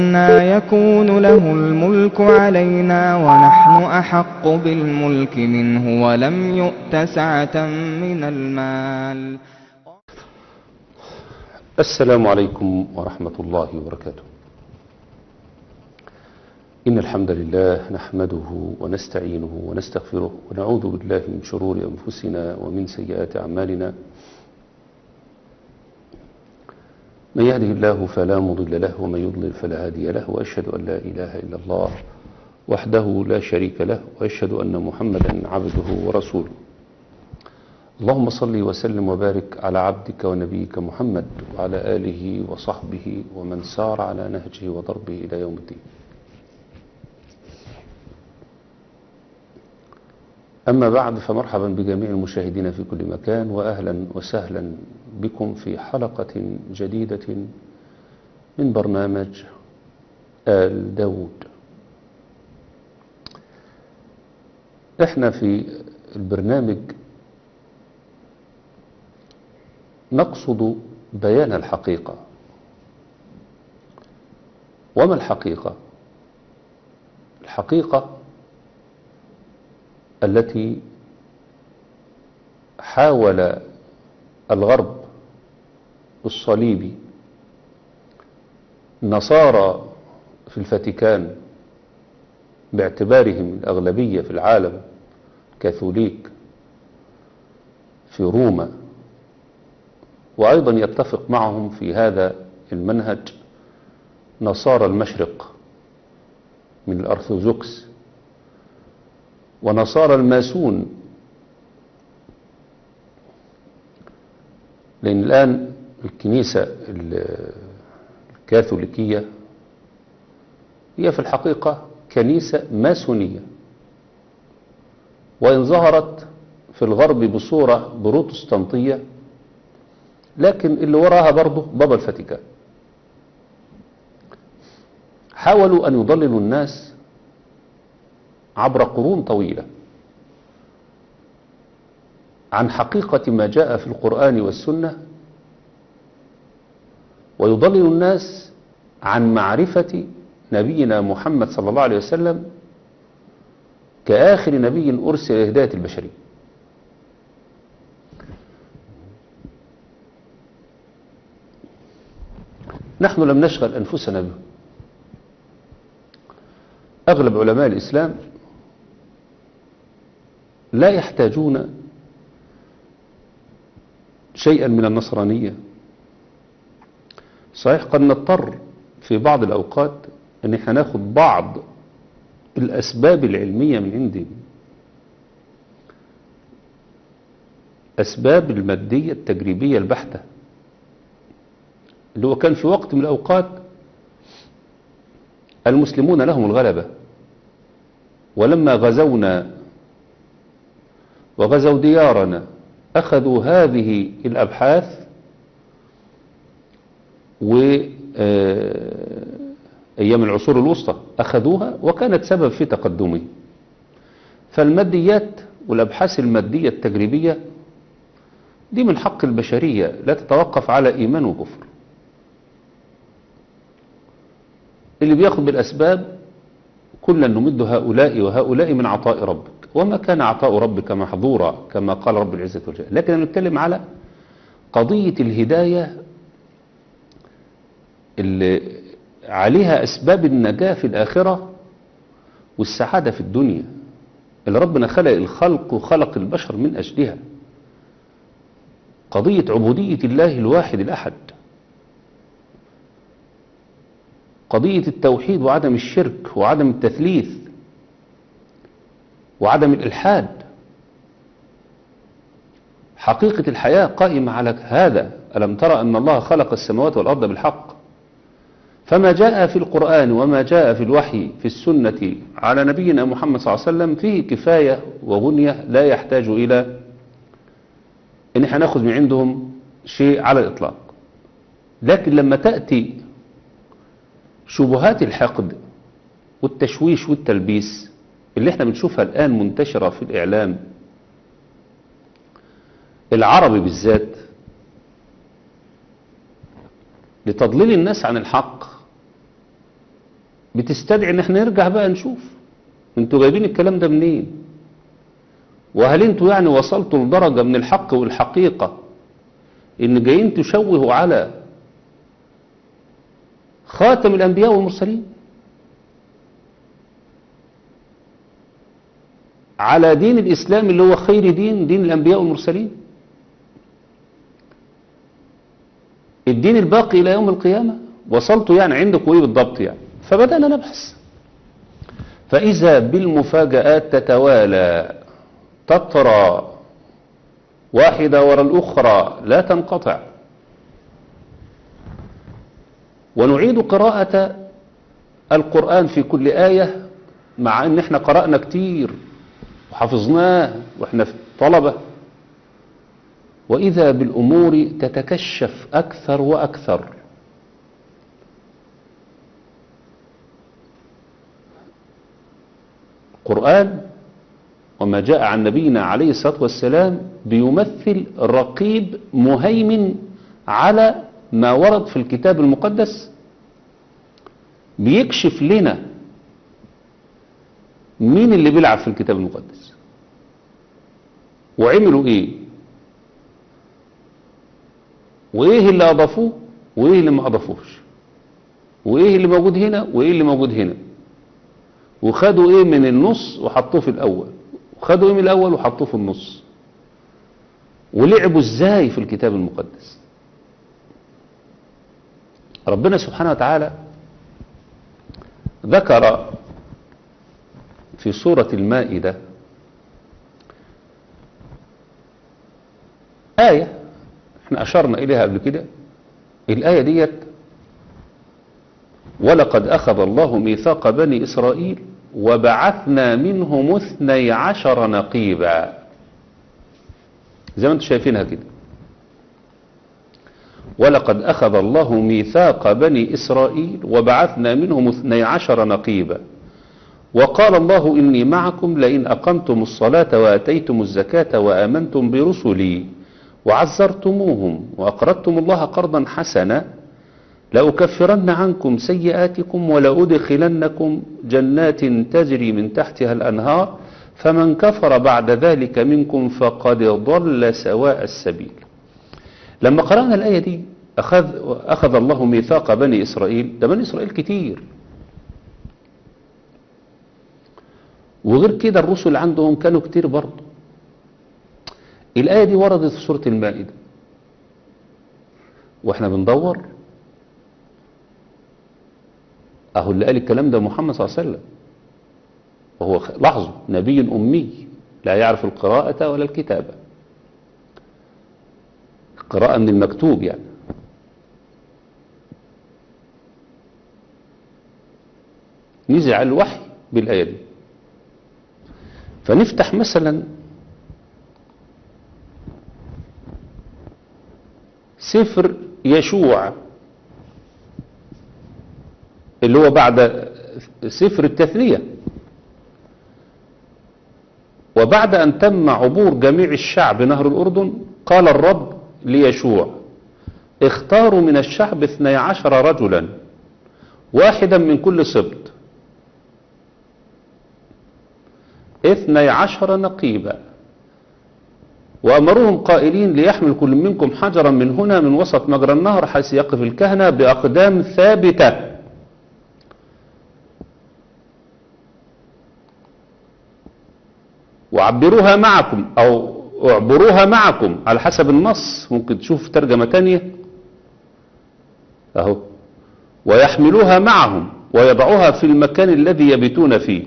أَنَّىٰ يَكُونُ لَهُ الْمُلْكُ عَلَيْنَا وَنَحْنُ أَحَقُّ بِالْمُلْكِ مِنْهُ وَلَمْ يُؤْتَ سَعَةً مِّنَ الْمَالِ السلام عليكم ورحمة الله وبركاته إن الحمد لله نحمده ونستعينه ونستغفره ونعوذ بالله من شرور أنفسنا ومن سيئات أعمالنا من يهده الله فلا مضل له ومن يضلل فلا هادي له وأشهد أن لا إله إلا الله وحده لا شريك له وأشهد أن محمدا عبده ورسوله اللهم صل وسلم وبارك على عبدك ونبيك محمد وعلى آله وصحبه ومن سار على نهجه وضربه إلى يوم الدين أما بعد فمرحبا بجميع المشاهدين في كل مكان وأهلا وسهلا بكم في حلقة جديدة من برنامج آل داود احنا في البرنامج نقصد بيان الحقيقة وما الحقيقة الحقيقة التي حاول الغرب الصليبي نصارى في الفاتيكان باعتبارهم الأغلبية في العالم كاثوليك في روما وأيضا يتفق معهم في هذا المنهج نصارى المشرق من الأرثوذكس ونصارى الماسون لأن الآن الكنيسة الكاثوليكية هي في الحقيقة كنيسة ماسونية وإن ظهرت في الغرب بصورة بروتستانتية لكن اللي وراها برضه بابا الفاتيكان حاولوا أن يضللوا الناس عبر قرون طويلة عن حقيقة ما جاء في القرآن والسنة ويضلل الناس عن معرفة نبينا محمد صلى الله عليه وسلم كآخر نبي أرسل لهداية البشرية نحن لم نشغل أنفسنا به أغلب علماء الإسلام لا يحتاجون شيئا من النصرانية صحيح قد نضطر في بعض الأوقات أن احنا ناخد بعض الأسباب العلمية من عندهم أسباب المادية التجريبية البحتة اللي هو كان في وقت من الأوقات المسلمون لهم الغلبة ولما غزونا وغزوا ديارنا أخذوا هذه الأبحاث وأيام العصور الوسطى أخذوها وكانت سبب في تقدمه فالماديات والأبحاث المادية التجريبية دي من حق البشرية لا تتوقف على إيمان وكفر اللي بياخد بالأسباب كلا نمد هؤلاء وهؤلاء من عطاء ربك وما كان عطاء ربك محظورا كما قال رب العزة والجلال لكن نتكلم على قضية الهداية اللي عليها أسباب النجاة في الآخرة والسعادة في الدنيا اللي ربنا خلق الخلق وخلق البشر من أجلها قضية عبودية الله الواحد الأحد قضية التوحيد وعدم الشرك وعدم التثليث وعدم الإلحاد حقيقة الحياة قائمة على هذا ألم ترى أن الله خلق السماوات والأرض بالحق فما جاء في القرآن وما جاء في الوحي في السنة على نبينا محمد صلى الله عليه وسلم فيه كفاية وغنية لا يحتاج إلى إن احنا ناخذ من عندهم شيء على الإطلاق لكن لما تأتي شبهات الحقد والتشويش والتلبيس اللي احنا بنشوفها الآن منتشرة في الإعلام العربي بالذات لتضليل الناس عن الحق بتستدعي ان احنا نرجع بقى نشوف انتوا جايبين الكلام ده منين وهل انتوا يعني وصلتوا لدرجة من الحق والحقيقة ان جايين تشوهوا على خاتم الانبياء والمرسلين على دين الاسلام اللي هو خير دين دين الانبياء والمرسلين الدين الباقي الى يوم القيامة وصلتوا يعني عندكم ايه بالضبط يعني فبدأنا نبحث فإذا بالمفاجآت تتوالى تطرى واحدة وراء الأخرى لا تنقطع ونعيد قراءة القرآن في كل آية مع ان احنا قرأنا كتير وحفظناه واحنا في طلبة وإذا بالأمور تتكشف أكثر وأكثر القرآن وما جاء عن نبينا عليه الصلاة والسلام بيمثل رقيب مهيمن على ما ورد في الكتاب المقدس بيكشف لنا مين اللي بيلعب في الكتاب المقدس وعملوا ايه وايه اللي اضافوه وايه اللي ما اضافوش وايه اللي موجود هنا وايه اللي موجود هنا وخدوا ايه من النص وحطوه في الاول وخدوا ايه من الاول وحطوه في النص ولعبوا ازاي في الكتاب المقدس ربنا سبحانه وتعالى ذكر في سورة المائدة آية احنا أشرنا إليها قبل كده الآية ديت ولقد أخذ الله ميثاق بني إسرائيل وبعثنا منهم اثني عشر نقيبا زي ما انتم شايفينها كده ولقد أخذ الله ميثاق بني إسرائيل وبعثنا منهم اثني عشر نقيبا وقال الله إني معكم لئن أقمتم الصلاة وأتيتم الزكاة وآمنتم برسلي وعزرتموهم وأقرضتم الله قرضا حسنا لأكفرن عنكم سيئاتكم ولأدخلنكم جنات تجري من تحتها الأنهار فمن كفر بعد ذلك منكم فقد ضل سواء السبيل لما قرأنا الآية دي أخذ, أخذ الله ميثاق بني إسرائيل ده بني إسرائيل كتير وغير كده الرسل عندهم كانوا كتير برضه الآية دي وردت في سورة المائدة واحنا بندور اهو اللي قال الكلام ده محمد صلى الله عليه وسلم وهو لاحظوا نبي أمي لا يعرف القراءة ولا الكتابة قراءة من المكتوب يعني نزع الوحي بالآية دي فنفتح مثلا سفر يشوع اللي هو بعد سفر التثنية وبعد أن تم عبور جميع الشعب نهر الأردن قال الرب ليشوع اختاروا من الشعب اثني عشر رجلا واحدا من كل سبط اثني عشر نقيبا وأمروهم قائلين ليحمل كل منكم حجرا من هنا من وسط مجرى النهر حيث يقف الكهنة بأقدام ثابتة وعبروها معكم أو اعبروها معكم على حسب النص ممكن تشوف ترجمة تانية أهو ويحملوها معهم ويضعوها في المكان الذي يبيتون فيه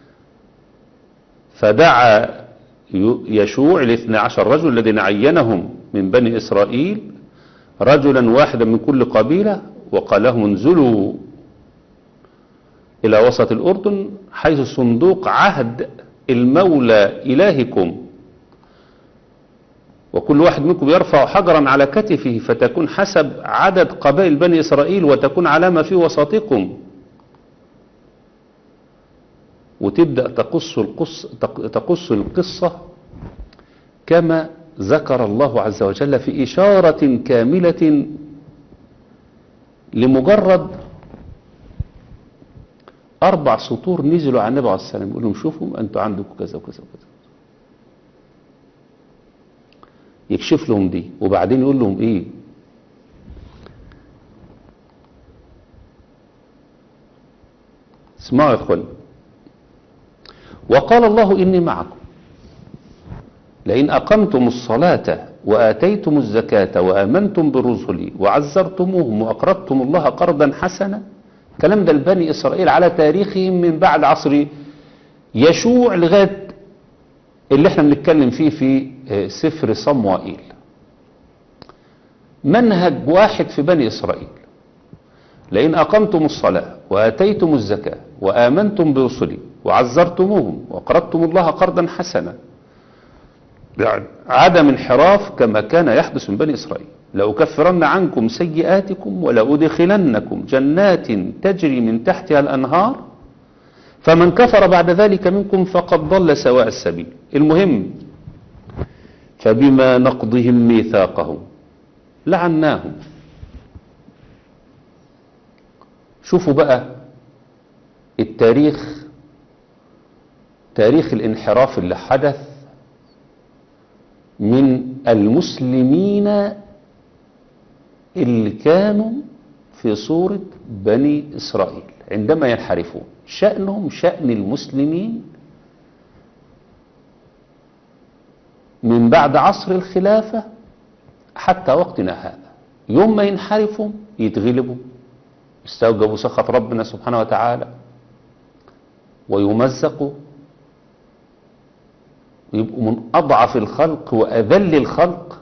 فدعا يشوع الاثنى عشر رجل الذين عينهم من بني إسرائيل رجلا واحدا من كل قبيلة وقال لهم انزلوا إلى وسط الأردن حيث صندوق عهد المولى إلهكم وكل واحد منكم يرفع حجرا على كتفه فتكون حسب عدد قبائل بني إسرائيل وتكون علامة في وسطكم وتبدأ تقص, القص تقص القصة كما ذكر الله عز وجل في إشارة كاملة لمجرد أربع سطور نزلوا على النبي عليه الصلاة والسلام يقول لهم شوفوا أنتوا عندكم كذا وكذا وكذا يكشف لهم دي وبعدين يقول لهم إيه اسمعوا يا اخوان وقال الله إني معكم لئن أقمتم الصلاة وآتيتم الزكاة وآمنتم برسلي وعزرتموهم وأقرضتم الله قرضا حسنا كلام ده لبني إسرائيل على تاريخهم من بعد عصر يشوع لغاية اللي احنا بنتكلم فيه في آه، سفر صموئيل منهج واحد في بني إسرائيل لئن أقمتم الصلاة وآتيتم الزكاة وآمنتم برسلي وعزرتموهم وقرضتم الله قرضا حسنا يعني عدم انحراف كما كان يحدث من بني إسرائيل لأكفرن عنكم سيئاتكم ولأدخلنكم جنات تجري من تحتها الأنهار فمن كفر بعد ذلك منكم فقد ضل سواء السبيل المهم فبما نقضهم ميثاقهم لعناهم شوفوا بقى التاريخ تاريخ الانحراف اللي حدث من المسلمين اللي كانوا في صورة بني إسرائيل عندما ينحرفون شأنهم شأن المسلمين من بعد عصر الخلافة حتى وقتنا هذا يوم ما ينحرفوا يتغلبوا يستوجبوا سخط ربنا سبحانه وتعالى ويمزقوا ويبقوا من أضعف الخلق وأذل الخلق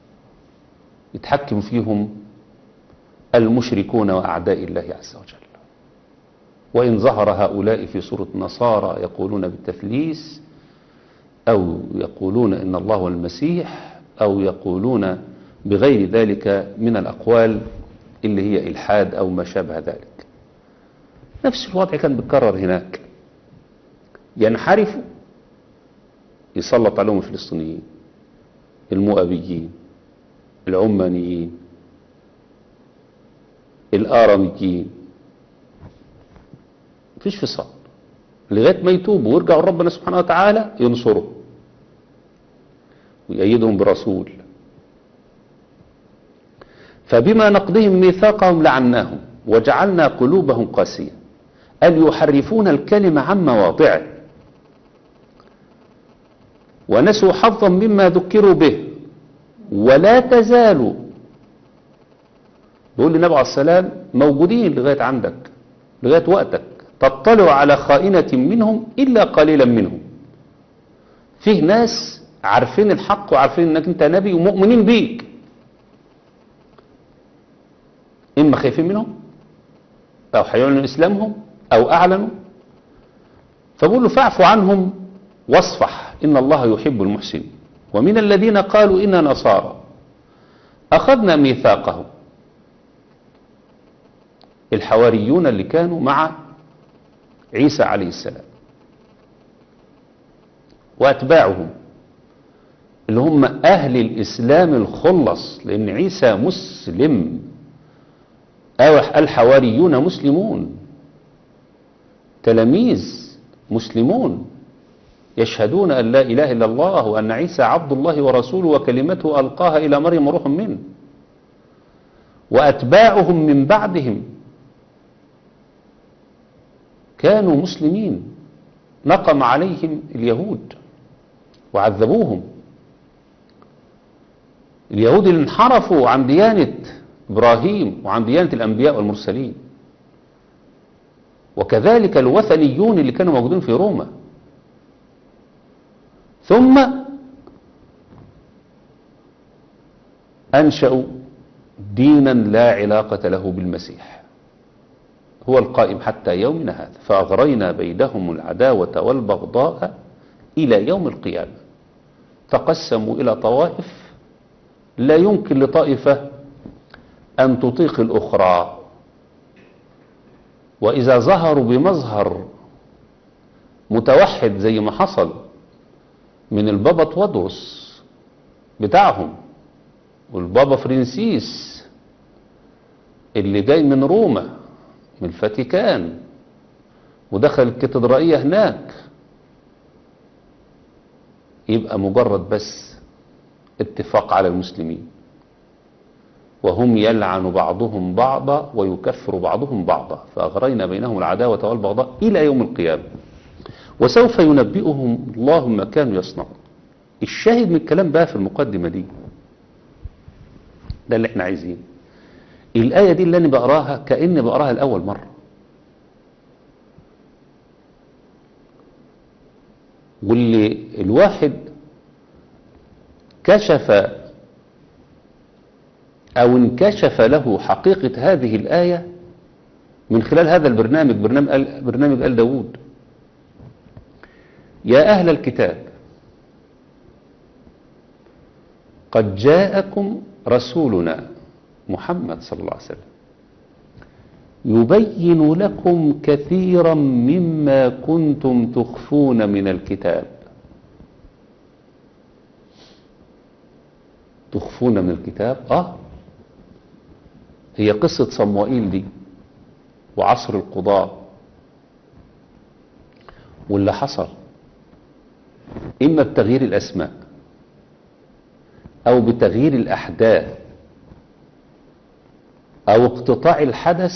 يتحكم فيهم المشركون وأعداء الله عز وجل وإن ظهر هؤلاء في صورة نصارى يقولون بالتثليث أو يقولون إن الله هو المسيح أو يقولون بغير ذلك من الأقوال اللي هي إلحاد أو ما شابه ذلك نفس الوضع كان بيتكرر هناك ينحرفوا يسلط عليهم الفلسطينيين المؤبيين العمانيين الآراميين مفيش فصال لغاية ما يتوبوا ويرجعوا ربنا سبحانه وتعالى ينصرهم ويأيدهم برسول فبما نقضهم ميثاقهم لعناهم وجعلنا قلوبهم قاسية أن يحرفون الكلمة عن مواضعه ونسوا حظا مما ذكروا به ولا تزالوا بيقول للنبي عليه السلام موجودين لغاية عندك لغاية وقتك تطلع على خائنة منهم إلا قليلا منهم فيه ناس عارفين الحق وعارفين انك انت نبي ومؤمنين بيك اما خايفين منهم او هيعلنوا اسلامهم او اعلنوا فبقول له فاعفوا عنهم واصفح ان الله يحب المحسنين ومن الذين قالوا انا نصارى اخذنا ميثاقهم الحواريون اللي كانوا مع عيسى عليه السلام واتباعهم اللي هم اهل الاسلام الخلص لان عيسى مسلم أو الحواريون مسلمون تلاميذ مسلمون يشهدون أن لا إله إلا الله وأن عيسى عبد الله ورسوله وكلمته ألقاها إلى مريم روح منه وأتباعهم من بعدهم كانوا مسلمين نقم عليهم اليهود وعذبوهم اليهود اللي انحرفوا عن ديانة إبراهيم وعن ديانة الأنبياء والمرسلين وكذلك الوثنيون اللي كانوا موجودين في روما ثم أنشأوا دينا لا علاقة له بالمسيح هو القائم حتى يومنا هذا فأغرينا بينهم العداوة والبغضاء إلى يوم القيامة تقسموا إلى طوائف لا يمكن لطائفة أن تطيق الأخرى وإذا ظهروا بمظهر متوحد زي ما حصل من البابا توادرس بتاعهم والبابا فرنسيس اللي جاي من روما من الفاتيكان ودخل الكاتدرائية هناك يبقى مجرد بس اتفاق على المسلمين وهم يلعن بعضهم بعضا ويكفر بعضهم بعضا فأغرينا بينهم العداوة والبغضاء إلى يوم القيامة وسوف ينبئهم الله ما كانوا يصنعون الشاهد من الكلام بقى في المقدمة دي ده اللي احنا عايزينه الآية دي اللي أنا بقراها كأني بقراها لأول مرة واللي الواحد كشف أو انكشف له حقيقة هذه الآية من خلال هذا البرنامج برنامج آل, برنامج آل داود يا أهل الكتاب قد جاءكم رسولنا محمد صلى الله عليه وسلم يبين لكم كثيرا مما كنتم تخفون من الكتاب تخفون من الكتاب اه هي قصة صموئيل دي وعصر القضاء واللي حصل إما بتغيير الأسماء أو بتغيير الأحداث أو اقتطاع الحدث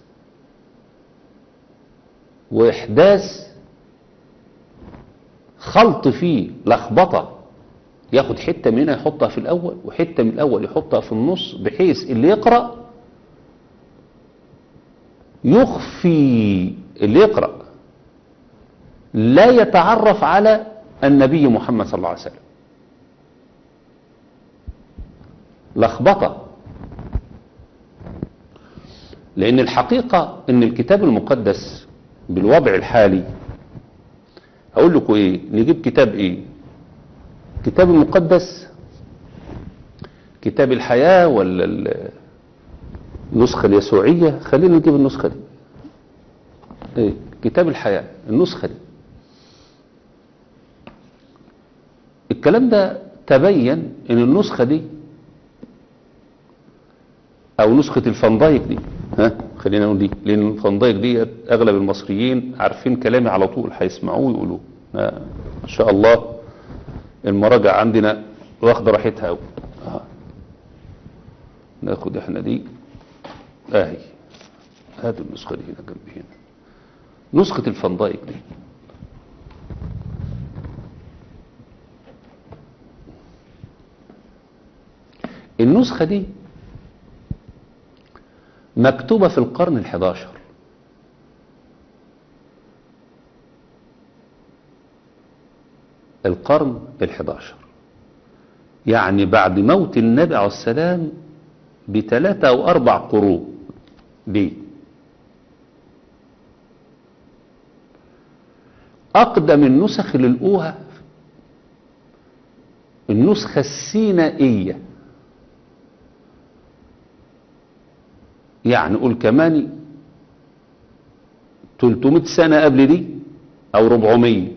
وإحداث خلط فيه لخبطة ياخد حتة منها يحطها في الأول وحتة من الأول يحطها في النص بحيث اللي يقرأ يخفي اللي يقرأ لا يتعرف على النبي محمد صلى الله عليه وسلم لخبطة لأن الحقيقة أن الكتاب المقدس بالوضع الحالي أقول لكم إيه نجيب كتاب إيه الكتاب المقدس كتاب الحياة ولا النسخة اليسوعية خلينا نجيب النسخة دي إيه كتاب الحياة النسخة دي الكلام ده تبين ان النسخة دي او نسخة الفندايك دي ها خلينا نقول دي لان الفندايك دي اغلب المصريين عارفين كلامي على طول هيسمعوه ويقولوه ان شاء الله المراجع عندنا واخده راحتها قوي ناخد احنا دي اهي هذه النسخة دي هنا جنبي هنا نسخة الفندايك دي النسخة دي مكتوبة في القرن الحداشر القرن الحداشر يعني بعد موت النبي عليه السلام بثلاثة أو أربع قرون دي أقدم النسخ اللي لقوها النسخة السينائية يعني قول كمان 300 سنة قبل دي أو 400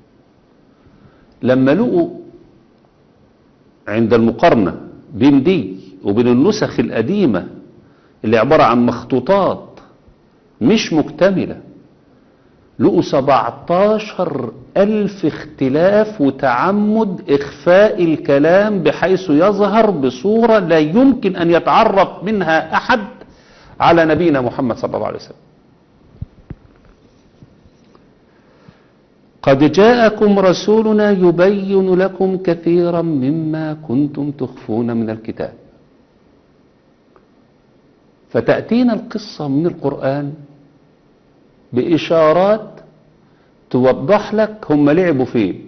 لما لقوا عند المقارنة بين دي وبين النسخ القديمة اللي عبارة عن مخطوطات مش مكتملة لقوا 17 ألف اختلاف وتعمد إخفاء الكلام بحيث يظهر بصورة لا يمكن أن يتعرف منها أحد على نبينا محمد صلى الله عليه وسلم قد جاءكم رسولنا يبين لكم كثيرا مما كنتم تخفون من الكتاب فتأتينا القصة من القرآن بإشارات توضح لك هم لعبوا فين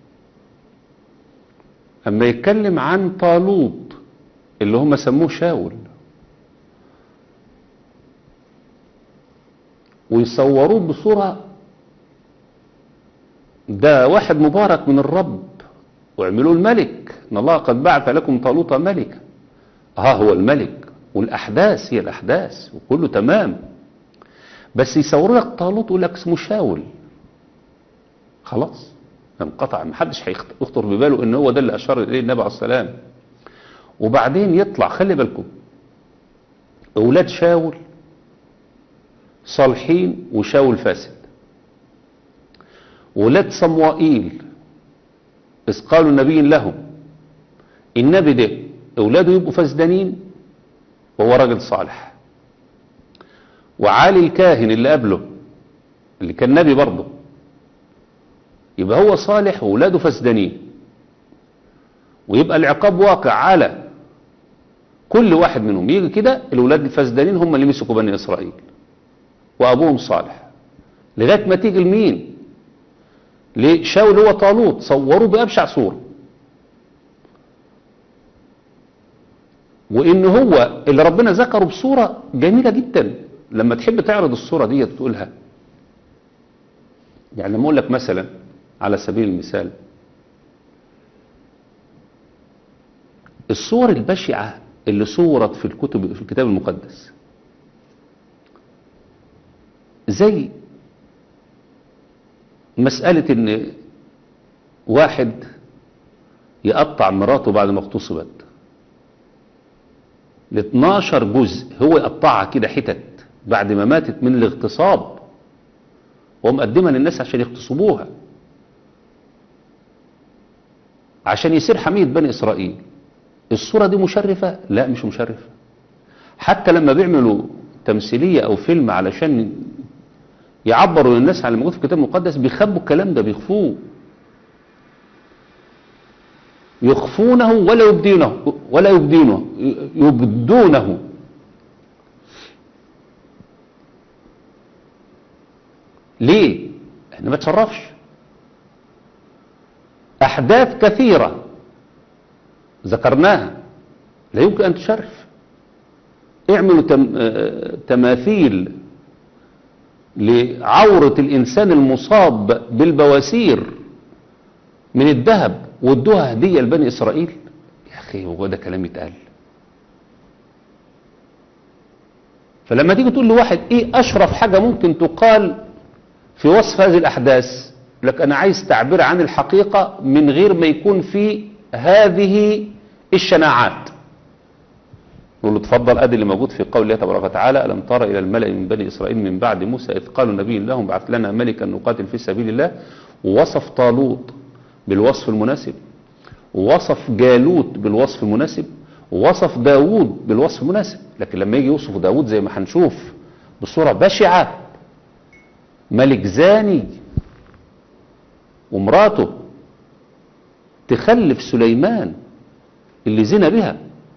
أما يتكلم عن طالوت اللي هم سموه شاول ويصوروه بصورة ده واحد مبارك من الرب واعملوا الملك ان الله قد بعث لكم طالوت ملكا ها هو الملك والاحداث هي الاحداث وكله تمام بس يصوروا لك طالوت يقول لك اسمه شاول خلاص انقطع محدش هيخطر بباله ان هو ده اللي اشار اليه النبي عليه السلام وبعدين يطلع خلي بالكم اولاد شاول صالحين وشاول فاسد ولاد صموئيل إذ قالوا النبي لهم النبي ده أولاده يبقوا فسدانين وهو راجل صالح وعالي الكاهن اللي قبله اللي كان نبي برضه يبقى هو صالح وولاده فسدانين ويبقى العقاب واقع على كل واحد منهم يجي كده الولاد الفسدانين هم اللي مسكوا بني إسرائيل وأبوهم صالح لغاية ما تيجي لمين لشاول هو طالوت صوروه بأبشع صورة وإن هو اللي ربنا ذكره بصورة جميلة جدا لما تحب تعرض الصورة دي تقولها يعني لما أقول لك مثلا على سبيل المثال الصور البشعة اللي صورت في الكتب في الكتاب المقدس زي مسألة ان واحد يقطع مراته بعد ما اغتصبت ل 12 جزء هو يقطعها كده حتت بعد ما ماتت من الاغتصاب ومقدمها للناس عشان يغتصبوها عشان يصير حمية بني إسرائيل الصورة دي مشرفة؟ لا مش مشرفة حتى لما بيعملوا تمثيلية أو فيلم علشان يعبروا للناس على الموجود في الكتاب المقدس بيخبوا الكلام ده بيخفوه يخفونه ولا يبدونه ولا يبدونه يبدونه ليه احنا ما تصرفش احداث كثيرة ذكرناها لا يمكن ان تشرف اعملوا تم... آه، تماثيل لعورة الإنسان المصاب بالبواسير من الذهب وادوها هدية لبني إسرائيل يا أخي هو ده كلام يتقال فلما تيجي تقول لواحد إيه أشرف حاجة ممكن تقال في وصف هذه الأحداث لك أنا عايز تعبير عن الحقيقة من غير ما يكون في هذه الشناعات نقول له اتفضل ادي اللي موجود في قول الله تبارك وتعالى الم تر الى الملأ من بني اسرائيل من بعد موسى اذ قالوا نبي لهم بعث لنا ملكا نقاتل في سبيل الله ووصف طالوت بالوصف المناسب ووصف جالوت بالوصف المناسب ووصف داوود بالوصف المناسب لكن لما يجي يوصف داوود زي ما هنشوف بصورة بشعة ملك زاني ومراته تخلف سليمان اللي زنا بها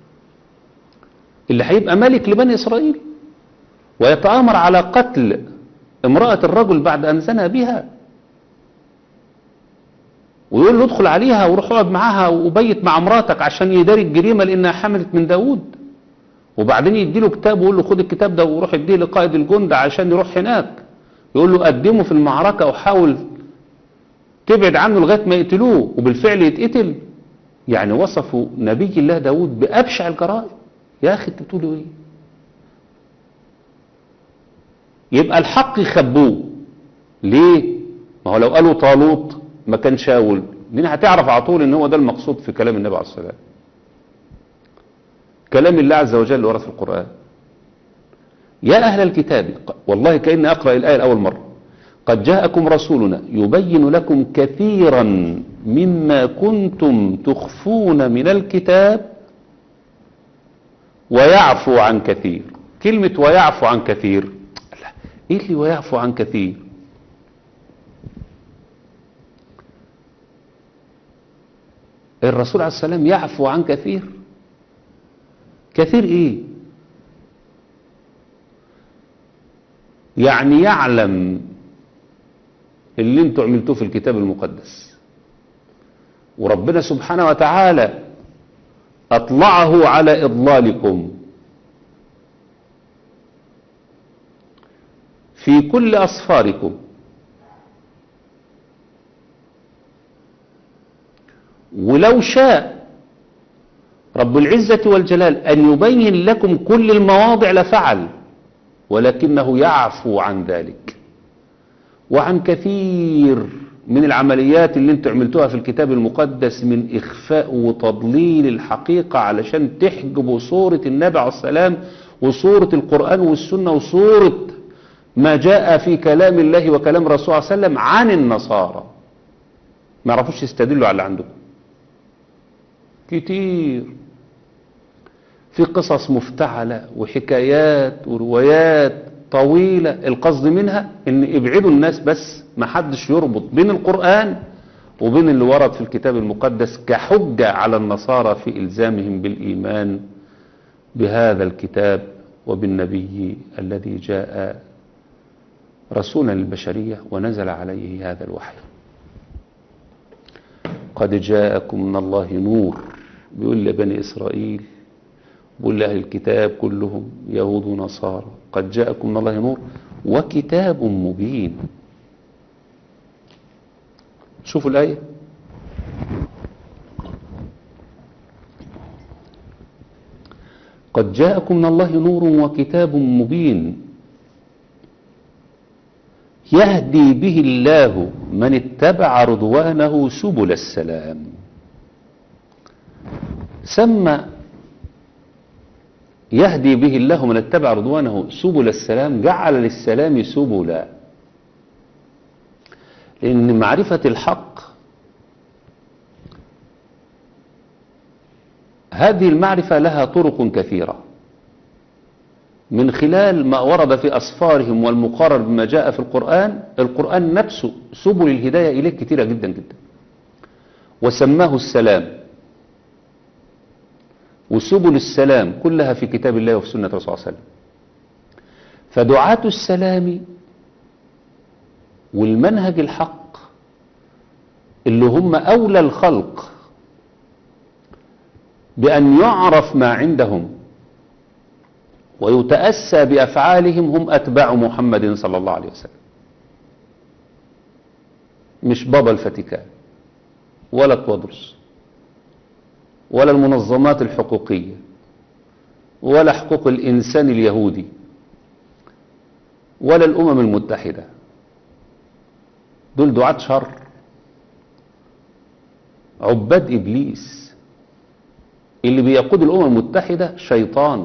اللي هيبقى ملك لبني إسرائيل ويتآمر على قتل امرأة الرجل بعد أن زنى بها ويقول له ادخل عليها وروح اقعد معاها وبيت مع مراتك عشان يداري الجريمة لأنها حملت من داود وبعدين يديله كتاب ويقول له خد الكتاب ده وروح اديه لقائد الجند عشان يروح هناك يقول له قدمه في المعركة وحاول تبعد عنه لغاية ما يقتلوه وبالفعل يتقتل يعني وصفوا نبي الله داود بأبشع الجرائم يا أخي انت بتقولوا ايه يبقى الحق يخبوه ليه ما هو لو قالوا طالوت ما كان شاول لان هتعرف على طول ان هو ده المقصود في كلام النبي عليه الصلاه والسلام كلام الله عز وجل اللي ورد في القرآن يا أهل الكتاب والله كأني أقرأ الآية لأول مرة قد جاءكم رسولنا يبين لكم كثيرا مما كنتم تخفون من الكتاب ويعفو عن كثير كلمة ويعفو عن كثير لا ايه اللي ويعفو عن كثير الرسول عليه السلام يعفو عن كثير كثير ايه يعني يعلم اللي انتوا عملتوه في الكتاب المقدس وربنا سبحانه وتعالى أطلعه على إضلالكم في كل أصفاركم ولو شاء رب العزة والجلال أن يبين لكم كل المواضع لفعل ولكنه يعفو عن ذلك وعن كثير من العمليات اللي انتوا عملتوها في الكتاب المقدس من إخفاء وتضليل الحقيقة علشان تحجبوا صورة النبي عليه السلام وصورة القرآن والسنة وصورة ما جاء في كلام الله وكلام الرسول صلى الله عليه وسلم عن النصارى ما يعرفوش يستدلوا على اللي عندكم كتير في قصص مفتعلة وحكايات وروايات طويلة القصد منها ان ابعدوا الناس بس ما حدش يربط بين القرآن وبين اللي ورد في الكتاب المقدس كحجة على النصارى في إلزامهم بالإيمان بهذا الكتاب وبالنبي الذي جاء رسولا للبشرية ونزل عليه هذا الوحي قد جاءكم من الله نور بيقول لبني إسرائيل بيقول لأهل الكتاب كلهم يهود ونصارى قد جاءكم من الله نور وكتاب مبين شوفوا الآية قد جاءكم من الله نور وكتاب مبين يهدي به الله من اتبع رضوانه سبل السلام سمى يهدي به الله من اتبع رضوانه سبل السلام جعل للسلام سبلا لأن معرفة الحق هذه المعرفة لها طرق كثيرة من خلال ما ورد في أسفارهم والمقارر بما جاء في القرآن القرآن نفسه سبل الهداية إليه كثيرة جدا جدا وسماه السلام وسبل السلام كلها في كتاب الله وفي سنة رسول الله صلى الله عليه وسلم فدعاة السلام والمنهج الحق اللي هم أولى الخلق بأن يعرف ما عندهم ويتأسى بأفعالهم هم أتباع محمد صلى الله عليه وسلم مش بابا الفاتيكان ولا توادرس ولا المنظمات الحقوقية ولا حقوق الإنسان اليهودي ولا الأمم المتحدة دول دعاة شر عباد إبليس اللي بيقود الأمم المتحدة شيطان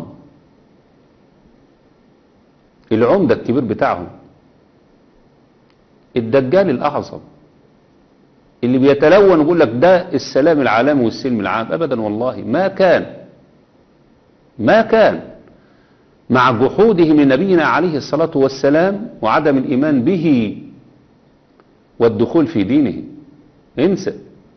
العمدة الكبير بتاعهم الدجال الأعظم اللي بيتلون ويقول لك ده السلام العالمي والسلم العام أبدا والله ما كان ما كان مع جحودهم لنبينا عليه الصلاة والسلام وعدم الإيمان به والدخول في دينه انسى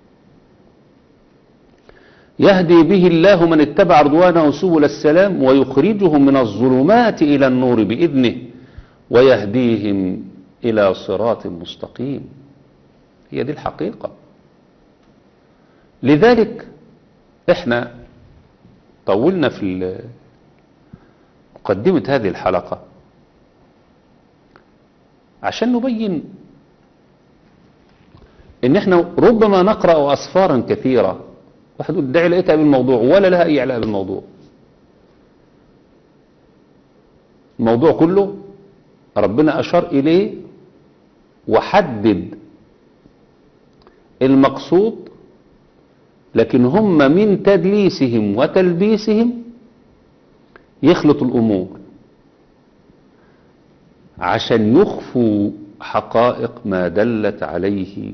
يهدي به الله من اتبع رضوانه سبل السلام ويخرجهم من الظلمات إلى النور بإذنه ويهديهم إلى صراط مستقيم هي دي الحقيقة لذلك احنا طولنا في مقدمة هذه الحلقة عشان نبين ان احنا ربما نقرأ أسفارا كثيرة واحد يقول ده علاقتها بالموضوع ولا لها أي علاقة بالموضوع الموضوع كله ربنا أشار إليه وحدد المقصود لكن هم من تدليسهم وتلبيسهم يخلط الأمور عشان يخفوا حقائق ما دلت عليه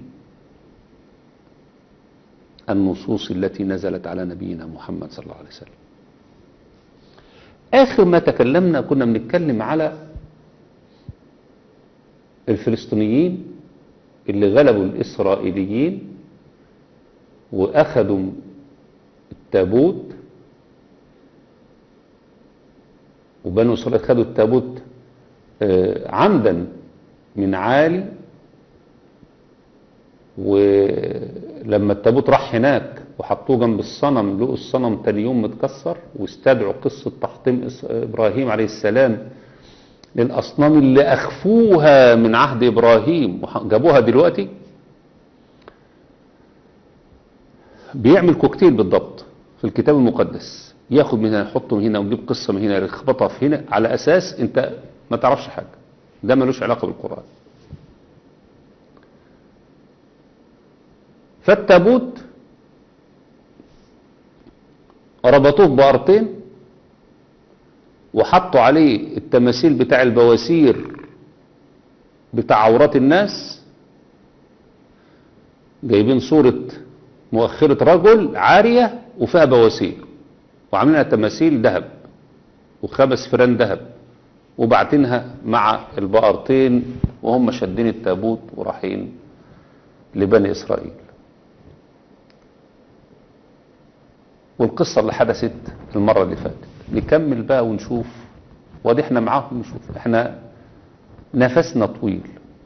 النصوص التي نزلت على نبينا محمد صلى الله عليه وسلم آخر ما تكلمنا كنا بنتكلم على الفلسطينيين اللي غلبوا الإسرائيليين وأخذوا التابوت وبنو إسرائيل خدوا التابوت عمدا من عالي ولما التابوت راح هناك وحطوه جنب الصنم لقوا الصنم تاني يوم متكسر واستدعوا قصة تحطيم إبراهيم عليه السلام للأصنام اللي أخفوها من عهد إبراهيم وجابوها دلوقتي بيعمل كوكتيل بالضبط في الكتاب المقدس ياخد من هنا يحطه من هنا ويجيب قصة من هنا يخبطها في هنا على أساس أنت ما تعرفش حاجة ده ملوش علاقة بالقرآن فالتابوت ربطوه بأرطين وحطوا عليه التماثيل بتاع البواسير بتاع عورات الناس جايبين صورة مؤخرة رجل عارية وفيها بواسير وعاملينها تماثيل ذهب وخمس فران ذهب وبعتينها مع البقرتين وهم شادين التابوت ورايحين لبني إسرائيل والقصة اللي حدثت المرة اللي فاتت نكمل بقى ونشوف وادي احنا معاهم نشوف احنا نفسنا طويل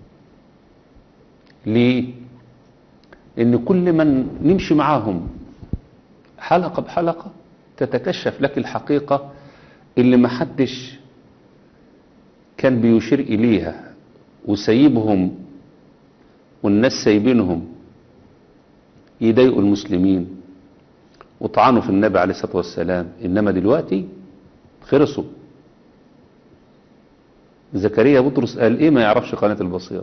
ليه ان كل من نمشي معاهم حلقة بحلقة تتكشف لك الحقيقة اللي محدش كان بيشير إليها وسيبهم والناس سايبينهم يضايقوا المسلمين وطعنوا في النبي عليه الصلاة والسلام إنما دلوقتي خرصوا زكريا بطرس قال إيه ما يعرفش قناة البصيرة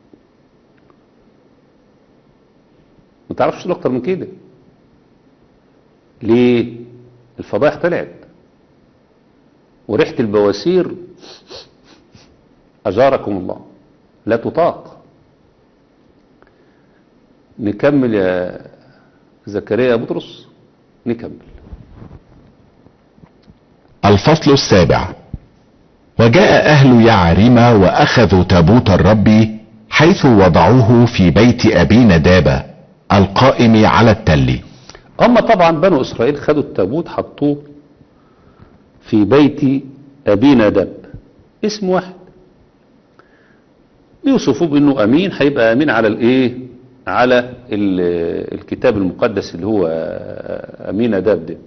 ما تعرفش أكتر من كده ليه الفضائح طلعت وريحة البواسير أجاركم الله لا تطاق نكمل يا زكريا بطرس نكمل الفصل السابع وجاء أهل يعرم وأخذوا تابوت الرب حيث وضعوه في بيت أبي ندابة القائم على التل هم طبعا بنو إسرائيل خدوا التابوت حطوه في بيت أبي ندب اسم واحد يوصفوه بأنه أمين هيبقى أمين على الإيه على ال- الكتاب المقدس اللي هو أمين ندب ده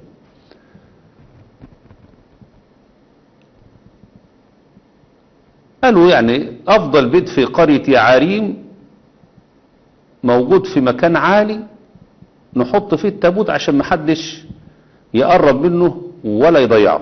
قالوا يعني أفضل بيت في قرية يعاريم موجود في مكان عالي نحط فيه التابوت عشان محدش يقرب منه ولا يضيعه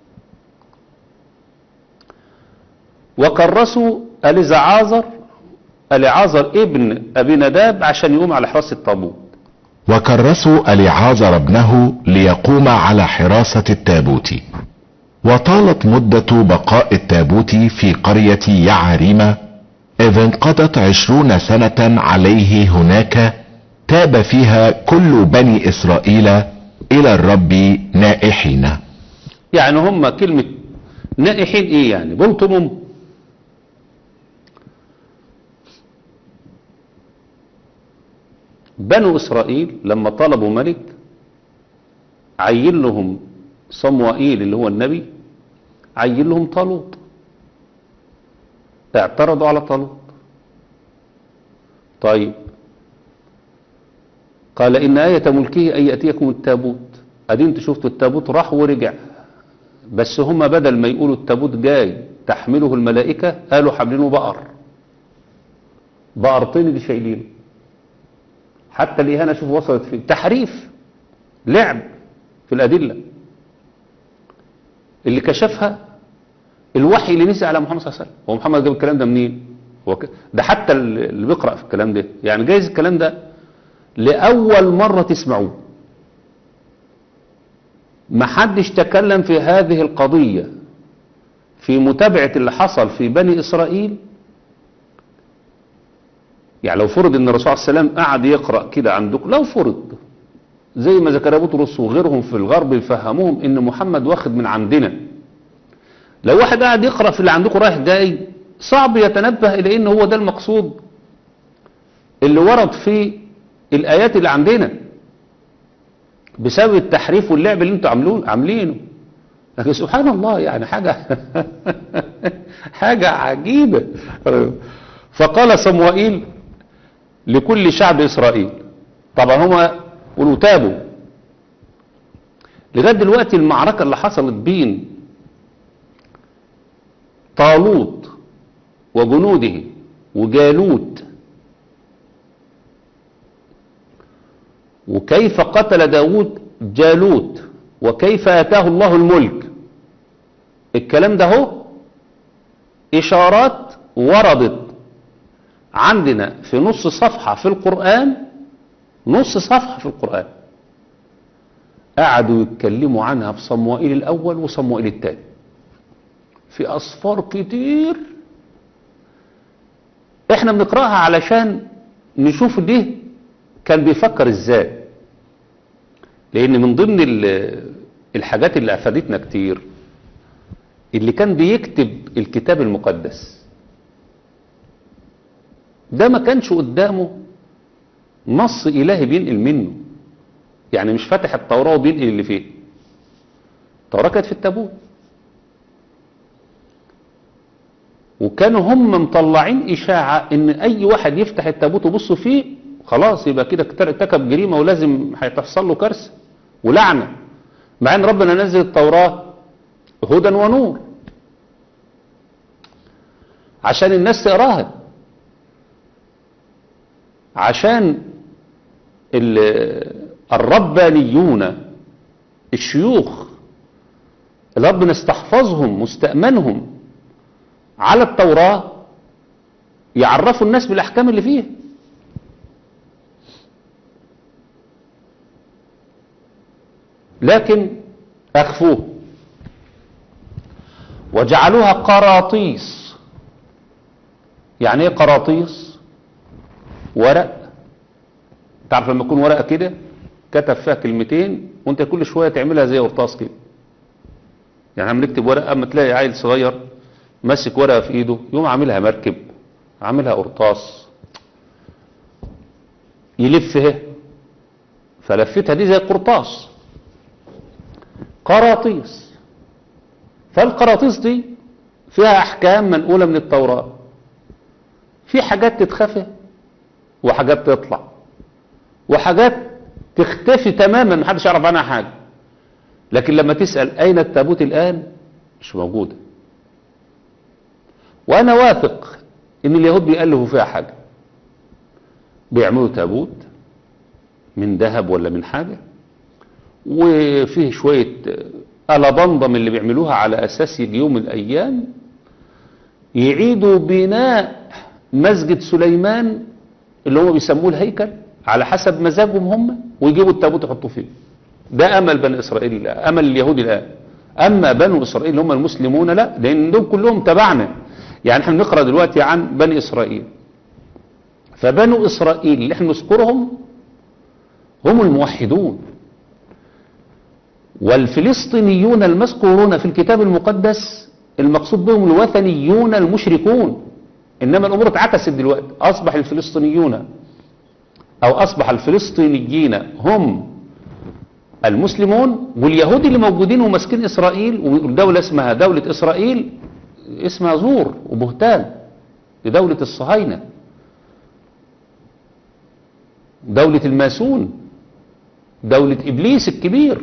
وكرسوا اليزعازر اليعازر ابن ابي نداب عشان يقوم على حراسه التابوت وكرسوا اليعازر ابنه ليقوم على حراسة التابوت وطالت مدة بقاء التابوت في قرية يعريم إذ انقضت عشرون سنة عليه هناك تاب فيها كل بني إسرائيل إلى الرب نائحين يعني هم كلمه نائحين ايه يعني بلطمهم بنو اسرائيل لما طلبوا ملك عين لهم صموئيل اللي هو النبي عين لهم طالوت اعترضوا على طالوت طيب قال إن آية ملكه أن يأتيكم التابوت أدي انتوا شفتوا التابوت راح ورجع بس هما بدل ما يقولوا التابوت جاي تحمله الملائكة قالوا حاملينه بقر بقرتين اللي شايلينه حتى الإهانة شوف وصلت فين تحريف لعب في الأدلة اللي كشفها الوحي اللي نزل على محمد صلى الله عليه وسلم هو محمد جاب الكلام ده منين هو ك... ده حتى اللي بيقرأ في الكلام ده يعني جايز الكلام ده لأول مرة تسمعوه ما حدش تكلم في هذه القضية في متابعة اللي حصل في بني إسرائيل يعني لو فرض ان الرسول صلى الله عليه وسلم قعد يقرأ كده عندكم لو فرض زي ما ذكر بطرس وغيرهم في الغرب يفهموهم ان محمد واخد من عندنا لو واحد قاعد يقرأ في اللي عندكم رايح جاي صعب يتنبه الى ان هو ده المقصود اللي ورد في الايات اللي عندنا بسبب التحريف واللعب اللي انتوا عاملون عاملينه لكن سبحان الله يعني حاجة حاجة عجيبة فقال صموئيل لكل شعب إسرائيل طبعا هما قولوا تابوا لغاية دلوقتي المعركة اللي حصلت بين طالوت وجنوده وجالوت وكيف قتل داود جالوت وكيف آتاه الله الملك الكلام ده هو إشارات وردت عندنا في نص صفحة في القرآن نص صفحة في القرآن قعدوا يتكلموا عنها في صموئيل الأول وصموئيل الثاني في أصفار كتير احنا بنقرأها علشان نشوف ده كان بيفكر ازاي لان من ضمن ال- الحاجات اللي افادتنا كتير اللي كان بيكتب الكتاب المقدس ده ما كانش قدامه نص إلهي بينقل منه يعني مش فاتح التوراة وبينقل اللي فيه التوراة كانت في التابوت وكانوا هم مطلعين إشاعة إن أي واحد يفتح التابوت ويبص فيه خلاص يبقى كده ارتكب جريمة ولازم هتحصل له كارثة ولعنة مع إن ربنا نزل التوراة هدى ونور عشان الناس تقراها عشان ال- الربانيون الشيوخ اللي ربنا استحفظهم واستأمنهم على التوراة يعرفوا الناس بالأحكام اللي فيها لكن أخفوه وجعلوها قراطيس يعني ايه قراطيس ورق تعرف لما يكون ورقة كده كتب فيها كلمتين وانت كل شوية تعملها زي قرطاس كده يعني لما نكتب ورقة اما تلاقي عيل صغير ماسك ورقة في ايده يقوم عاملها مركب عاملها قرطاس يلفها فلفتها دي زي قرطاس قراطيس فالقراطيس دي فيها احكام منقولة من التوراة في حاجات تتخفى وحاجات تطلع وحاجات تختفي تماما محدش يعرف عنها حاجة لكن لما تسأل أين التابوت الآن مش موجودة وأنا واثق إن اليهود بيألفوا فيها حاجة بيعملوا تابوت من ذهب ولا من حاجة وفيه شوية ألبنضة من اللي بيعملوها على أساس يجي يوم من الأيام يعيدوا بناء مسجد سليمان اللي هو بيسموه الهيكل على حسب مزاجهم هم ويجيبوا التابوت يحطوه فيه ده امل بني اسرائيل الآن امل اليهود الان اما بنو اسرائيل هم المسلمون لا لان دول كلهم تبعنا يعني احنا بنقرا دلوقتي عن بني اسرائيل فبنو اسرائيل اللي احنا نذكرهم هم الموحدون والفلسطينيون المذكورون في الكتاب المقدس المقصود بهم الوثنيون المشركون انما الامور اتعكست دلوقتي اصبح الفلسطينيون او اصبح الفلسطينيين هم المسلمون واليهود اللي موجودين وماسكين اسرائيل ودولة اسمها دولة اسرائيل اسمها زور وبهتان لدولة الصهاينة دولة الماسون دولة ابليس الكبير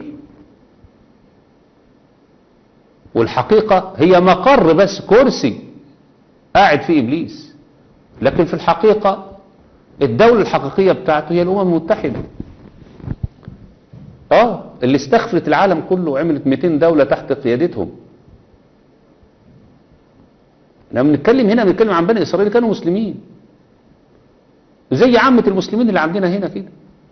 والحقيقة هي مقر بس كرسي قاعد فيه ابليس لكن في الحقيقة الدولة الحقيقية بتاعته هي الامم المتحدة اه اللي استخفت العالم كله وعملت 200 دولة تحت قيادتهم لما بنتكلم هنا بنتكلم عن بني اسرائيل كانوا مسلمين زي عامة المسلمين اللي عندنا هنا كده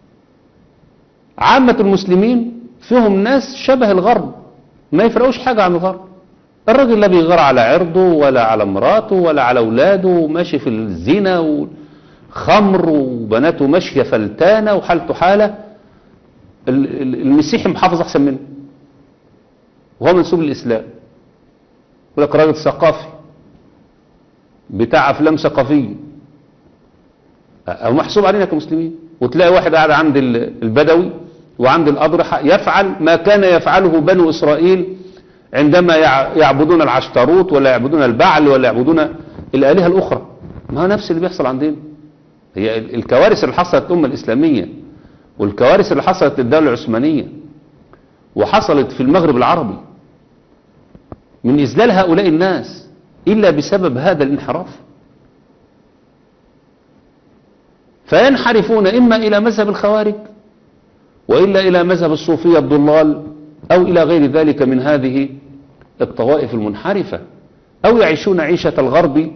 عامة المسلمين فيهم ناس شبه الغرب ما يفرقوش حاجة عن الغرب الراجل لا بيغار على عرضه ولا على مراته ولا على اولاده ماشي في الزنا وخمر وبناته ماشية فلتانة وحالته حالة المسيحي محافظ احسن منه وهو منسوب للاسلام يقول لك راجل ثقافي بتاع افلام ثقافيه او محسوب علينا كمسلمين وتلاقي واحد قاعد عند البدوي وعند الاضرحه يفعل ما كان يفعله بنو اسرائيل عندما يعبدون العشتروت ولا يعبدون البعل ولا يعبدون الالهه الاخرى ما هو نفس اللي بيحصل عندنا هي الكوارث اللي حصلت الامه الاسلاميه والكوارث اللي حصلت للدولة العثمانية وحصلت في المغرب العربي من إذلال هؤلاء الناس إلا بسبب هذا الانحراف فينحرفون إما إلى مذهب الخوارج وإلا إلى مذهب الصوفية الضلال أو إلى غير ذلك من هذه الطوائف المنحرفة أو يعيشون عيشة الغرب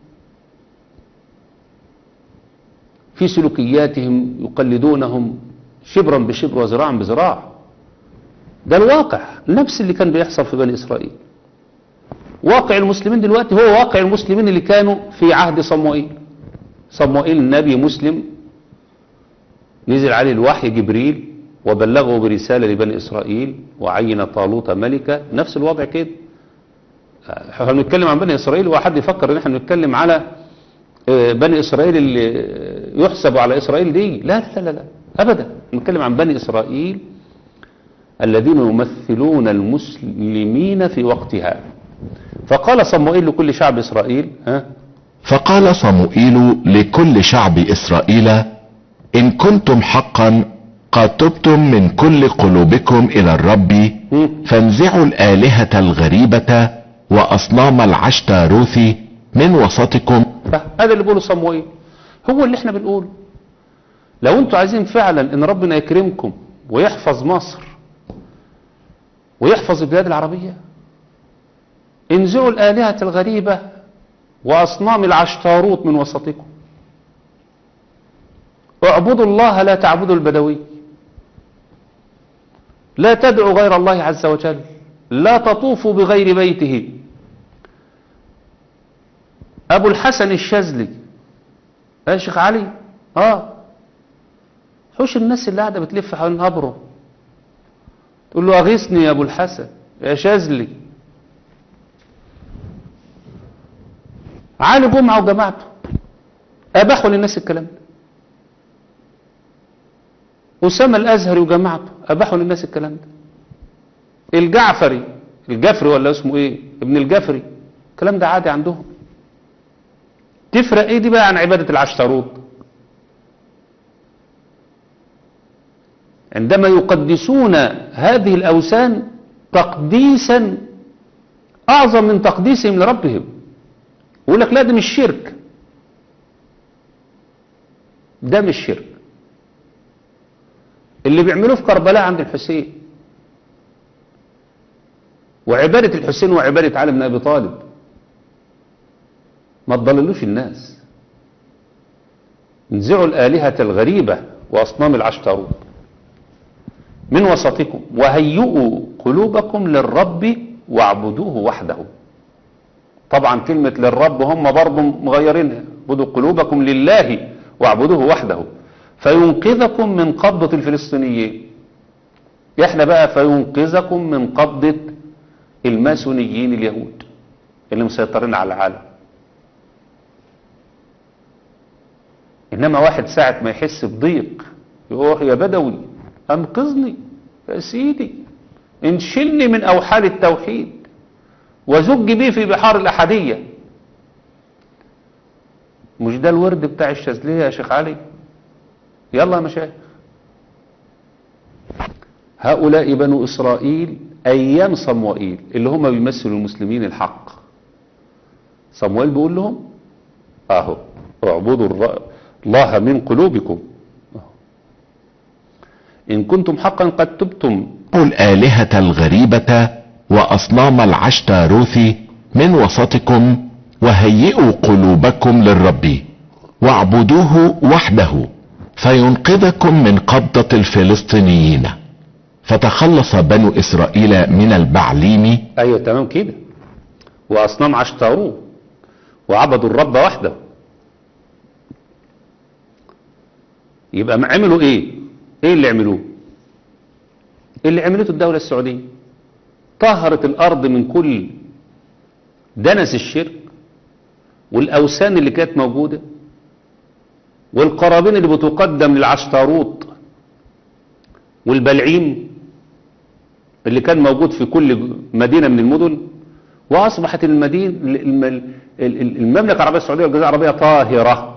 في سلوكياتهم يقلدونهم شبرا بشبر وزراعا بزراع ده الواقع نفس اللي كان بيحصل في بني إسرائيل واقع المسلمين دلوقتي هو واقع المسلمين اللي كانوا في عهد صموئيل صموئيل نبي مسلم نزل عليه الوحي جبريل وبلغه برسالة لبني إسرائيل وعين طالوت ملكا نفس الوضع كده احنا بنتكلم عن بني إسرائيل وحد يفكر ان احنا بنتكلم على آه، بني إسرائيل اللي يحسب على إسرائيل دي لا لا لا, لا. أبدا نتكلم عن بني إسرائيل الذين يمثلون المسلمين في وقتها فقال صموئيل لكل شعب إسرائيل ها فقال صموئيل لكل شعب اسرائيل ان كنتم حقا قد تبتم من كل قلوبكم الى الرب مم. فانزعوا الالهة الغريبة واصنام العشتاروث من وسطكم هذا اللي بيقوله صموئيل هو اللي احنا بنقوله لو انتوا عايزين فعلا ان ربنا يكرمكم ويحفظ مصر ويحفظ البلاد العربية انزعوا الآلهة الغريبة وأصنام العشتاروت من وسطكم اعبدوا الله لا تعبدوا البدوي لا تدعوا غير الله عز وجل لا تطوفوا بغير بيته أبو الحسن الشاذلي يا شيخ علي اه حوش الناس اللي قاعدة بتلف حوالين قبره تقول له أغيثني يا أبو الحسن يا شاذلي علي جمعة وجماعته أباحوا للناس الكلام ده أسامة الأزهري وجماعته أباحوا للناس الكلام ده الجعفري الجفري ولا اسمه ايه ابن الجفري الكلام ده عادي عندهم تفرق ايه دي بقى عن عبادة العشتروت عندما يقدسون هذه الأوثان تقديسا أعظم من تقديسهم لربهم يقول لك لا ده مش شرك ده مش شرك اللي بيعملوه في كربلاء عند الحسين وعبادة الحسين وعبادة علي بن أبي طالب ما تضللوش الناس انزعوا الآلهة الغريبة وأصنام العشتروت من وسطكم وهيئوا قلوبكم للرب واعبدوه وحده طبعا كلمة للرب هم برضو مغيرينها اعبدوا قلوبكم لله واعبدوه وحده فينقذكم من قبضة الفلسطينيين احنا بقى فينقذكم من قبضة الماسونيين اليهود اللي مسيطرين على العالم انما واحد ساعة ما يحس بضيق يروح يا بدوي انقذني يا سيدي انشلني من اوحال التوحيد وزج بيه في بحار الاحدية مش ده الورد بتاع الشاذلية يا شيخ علي يلا يا مشايخ هؤلاء بنو إسرائيل أيام صموئيل اللي هم بيمثلوا المسلمين الحق صموئيل بيقول لهم أهو اعبدوا الر- الله من قلوبكم أهو. إن كنتم حقا قد تبتم الآلهة الغريبة وأصنام العشتاروث من وسطكم وهيئوا قلوبكم للرب واعبدوه وحده فينقذكم من قبضة الفلسطينيين فتخلص بنو إسرائيل من البعليم أيوة تمام كده وأصنام عشتاروه وعبدوا الرب وحده يبقى ما عملوا ايه ايه اللي عملوه اللي عملته الدولة السعودية طهرت الارض من كل دنس الشرك والاوثان اللي كانت موجودة والقرابين اللي بتقدم للعشتاروت والبلعيم اللي كان موجود في كل مدينة من المدن واصبحت المدينة الم- المملكة العربية السعودية والجزيرة العربية طاهرة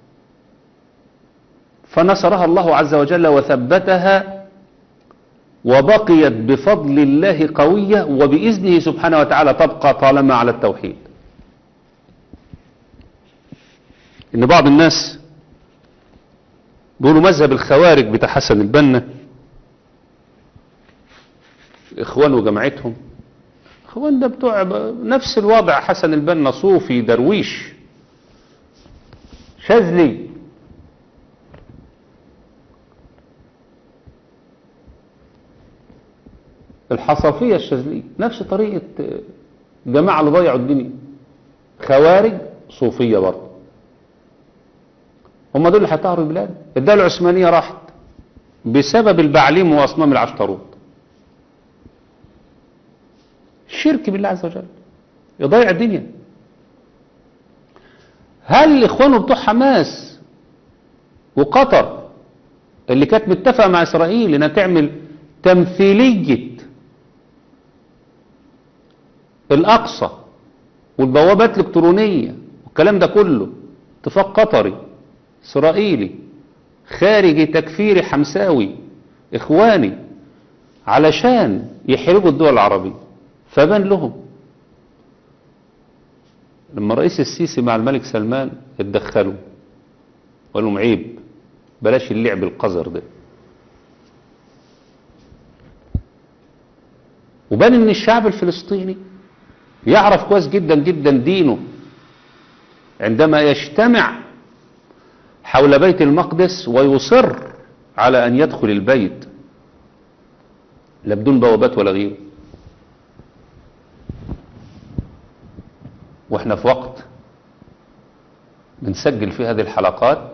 فنصرها الله عز وجل وثبتها وبقيت بفضل الله قوية وبإذنه سبحانه وتعالى تبقى طالما على التوحيد إن بعض الناس بيقولوا مذهب الخوارج بتاع حسن البنا إخوان وجماعتهم إخوان ده بتوع نفس الوضع حسن البنا صوفي درويش شاذلي الحصافية الشاذلية نفس طريقة جماعة اللي ضيعوا الدنيا خوارج صوفية برضه هم دول اللي هيطهروا البلاد الدولة العثمانية راحت بسبب البعليم وأصنام العشتروت الشرك بالله عز وجل يضيع الدنيا هل الإخوان بتوع حماس وقطر اللي كانت متفقة مع إسرائيل إنها تعمل تمثيلية الأقصى والبوابات الإلكترونية والكلام ده كله اتفاق قطري إسرائيلي خارجي تكفيري حمساوي إخواني علشان يحرجوا الدول العربية فبان لهم لما رئيس السيسي مع الملك سلمان اتدخلوا وقالوا لهم عيب بلاش اللعب القذر ده وبان ان الشعب الفلسطيني يعرف كويس جدا جدا دينه عندما يجتمع حول بيت المقدس ويصر على ان يدخل البيت لا بدون بوابات ولا غيره واحنا في وقت بنسجل فيه هذه الحلقات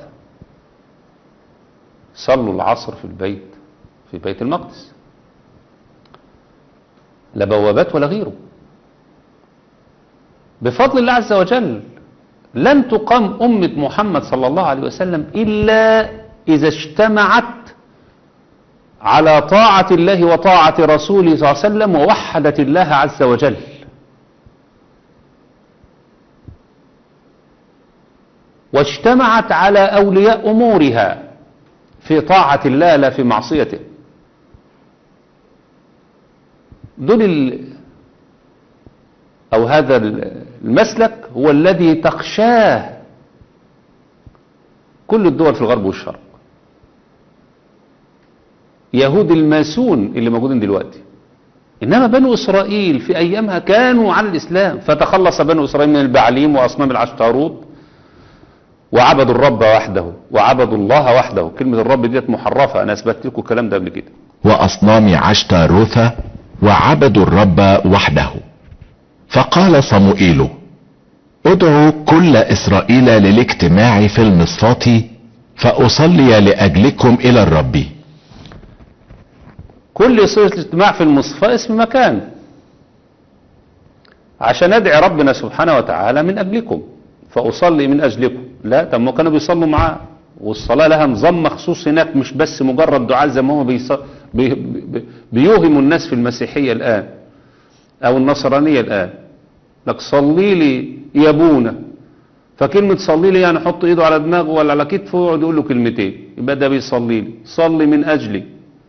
صلوا العصر في البيت في بيت المقدس لا بوابات ولا غيره بفضل الله عز وجل لن تقام أمة محمد صلى الله عليه وسلم إلا إذا اجتمعت على طاعة الله وطاعة رسوله صلى الله عليه وسلم ووحدت الله عز وجل واجتمعت على أولياء أمورها في طاعة الله لا في معصيته دول ال... أو هذا المسلك هو الذي تخشاه كل الدول في الغرب والشرق يهود الماسون اللي موجودين دلوقتي إنما بنو إسرائيل في أيامها كانوا على الإسلام فتخلص بنو إسرائيل من البعليم وأصنام العشتاروت وعبدوا الرب وحده وعبدوا الله وحده كلمة الرب ديت محرفة أنا أثبت لكم الكلام ده قبل كده واصنام عشتاروث وعبدوا الرب وحده فقال صموئيل ادعوا كل اسرائيل للاجتماع في المصفات فاصلي لاجلكم الى الرب كل صيغة الاجتماع في المصفى اسم مكان عشان ادعي ربنا سبحانه وتعالى من اجلكم فاصلي من اجلكم لا طب ما كانوا بيصلوا معاه والصلاة لها نظام مخصوص هناك مش بس مجرد دعاء زي ما هم بيص... بي... بي... بيوهموا الناس في المسيحية الآن أو النصرانية الآن لك صلي لي يا ابونا فكلمة صلي لي يعني حط ايده على دماغه ولا على كتفه ويقعد يقول له كلمتين يبقى ده بيصلي لي صلي من أجلي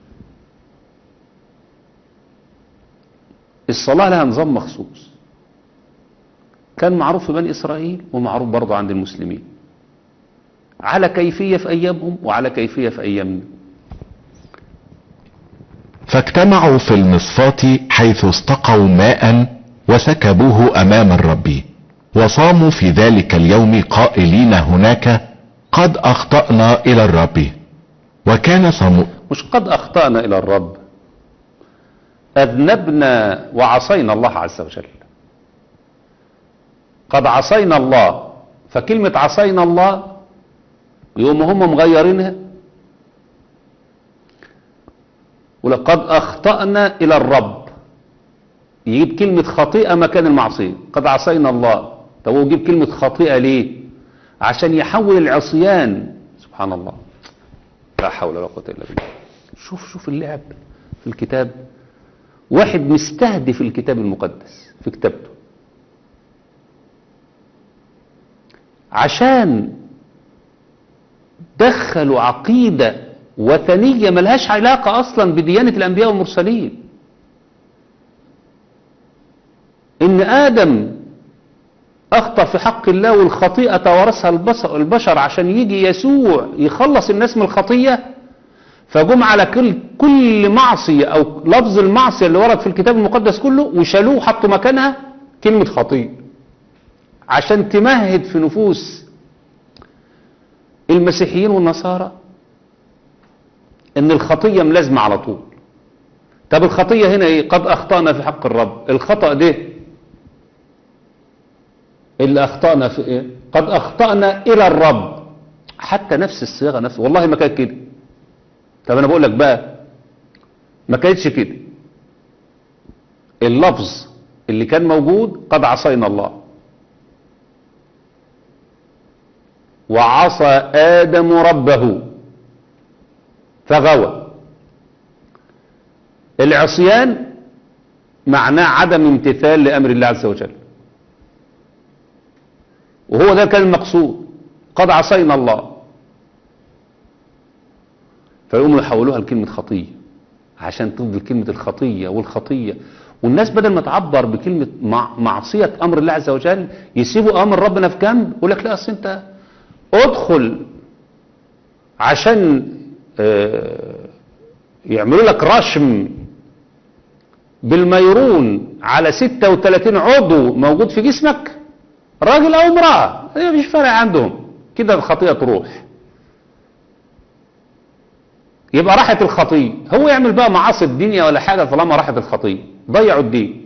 الصلاة لها نظام مخصوص كان معروف في بني إسرائيل ومعروف برضه عند المسلمين على كيفية في أيامهم وعلى كيفية في أيامنا فاجتمعوا في المصفات حيث استقوا ماء وسكبوه امام الرب وصاموا في ذلك اليوم قائلين هناك قد اخطأنا الى الرب وكان صمو مش قد أخطأنا إلى الرب أذنبنا وعصينا الله عز وجل قد عصينا الله فكلمة عصينا الله يوم هم مغيرينها ولقد أخطأنا إلى الرب يجيب كلمة خطيئة مكان المعصية قد عصينا الله طب هو يجيب كلمة خطيئة ليه عشان يحول العصيان سبحان الله لا حول ولا قوة إلا بالله شوف شوف اللعب في الكتاب واحد مستهدف الكتاب المقدس في كتابته عشان دخلوا عقيدة وثنية ملهاش علاقة أصلا بديانة الأنبياء والمرسلين إن آدم أخطأ في حق الله والخطيئة توارثها البشر عشان يجي يسوع يخلص الناس من الخطية فجم على كل كل معصية أو لفظ المعصية اللي ورد في الكتاب المقدس كله وشالوه وحطوا مكانها كلمة خطيئة عشان تمهد في نفوس المسيحيين والنصارى ان الخطية ملازمة على طول طب الخطية هنا ايه قد اخطأنا في حق الرب الخطأ ده اللي اخطأنا في ايه قد اخطأنا الى الرب حتى نفس الصياغة نفس والله ما كانت كده طب انا بقول لك بقى ما كانتش كده اللفظ اللي كان موجود قد عصينا الله وعصى آدم ربه فغوى العصيان معناه عدم امتثال لأمر الله عز وجل وهو ده كان المقصود قد عصينا الله فيقوموا يحولوها لكلمة خطية عشان تفضل كلمة الخطية والخطية والناس بدل ما تعبر بكلمة مع معصية أمر الله عز وجل يسيبوا أمر ربنا في جنب يقول لك لا أصل أنت ادخل عشان آه، يعملوا لك رشم بالميرون على 36 عضو موجود في جسمك راجل او امرأة هي مش فارق عندهم كده الخطيئة تروح يبقى راحت الخطية هو يعمل بقى معاصي الدنيا ولا حاجة طالما راحت الخطية ضيعوا الدين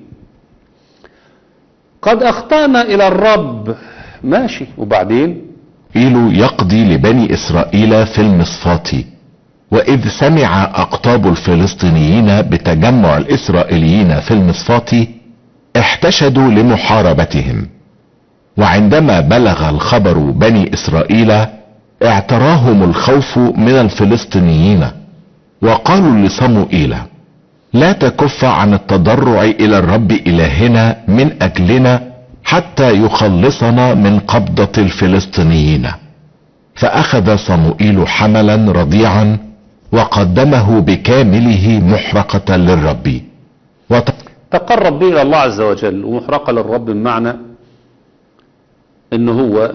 قد أخطأنا إلى الرب ماشي وبعدين إسرائيل يقضي لبني إسرائيل في المصفات وإذ سمع أقطاب الفلسطينيين بتجمع الإسرائيليين في المصفات احتشدوا لمحاربتهم وعندما بلغ الخبر بني إسرائيل اعتراهم الخوف من الفلسطينيين وقالوا لصموئيل لا تكف عن التضرع إلى الرب إلهنا من أجلنا حتى يخلصنا من قبضة الفلسطينيين فأخذ صموئيل حملا رضيعا وقدمه بكامله محرقة للرب وت... تقرب به إلى الله عز وجل ومحرقة للرب بمعنى إن هو